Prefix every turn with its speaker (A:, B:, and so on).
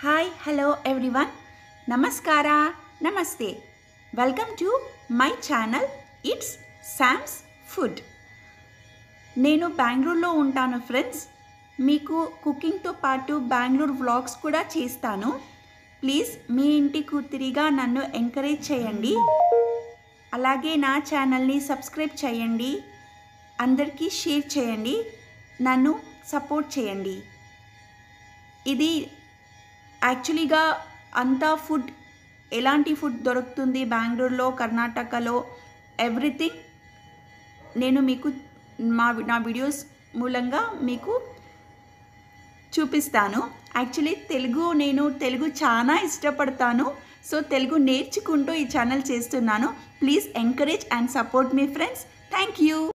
A: hi hello everyone నమస్కార నమస్తే welcome to my channel it's Sam's food నేను బెంగళూరులో ఉంటాను ఫ్రెండ్స్ మీకు కుకింగ్తో పాటు బెంగళూరు వ్లాగ్స్ కూడా చేస్తాను ప్లీజ్ మీ ఇంటి కూతురిగా నన్ను ఎంకరేజ్ చేయండి అలాగే నా ఛానల్ని సబ్స్క్రైబ్ చేయండి అందరికీ షేర్ చేయండి నన్ను సపోర్ట్ చేయండి ఇది యాక్చువల్లీగా అంతా ఫుడ్ ఎలాంటి ఫుడ్ దొరుకుతుంది బెంగళూరులో కర్ణాటకలో ఎవ్రీథింగ్ నేను మీకు మా నా వీడియోస్ మూలంగా మీకు చూపిస్తాను యాక్చువల్లీ తెలుగు నేను తెలుగు చాలా ఇష్టపడతాను సో తెలుగు నేర్చుకుంటూ ఈ ఛానల్ చేస్తున్నాను ప్లీజ్ ఎంకరేజ్ అండ్ సపోర్ట్ మీ ఫ్రెండ్స్ థ్యాంక్ యూ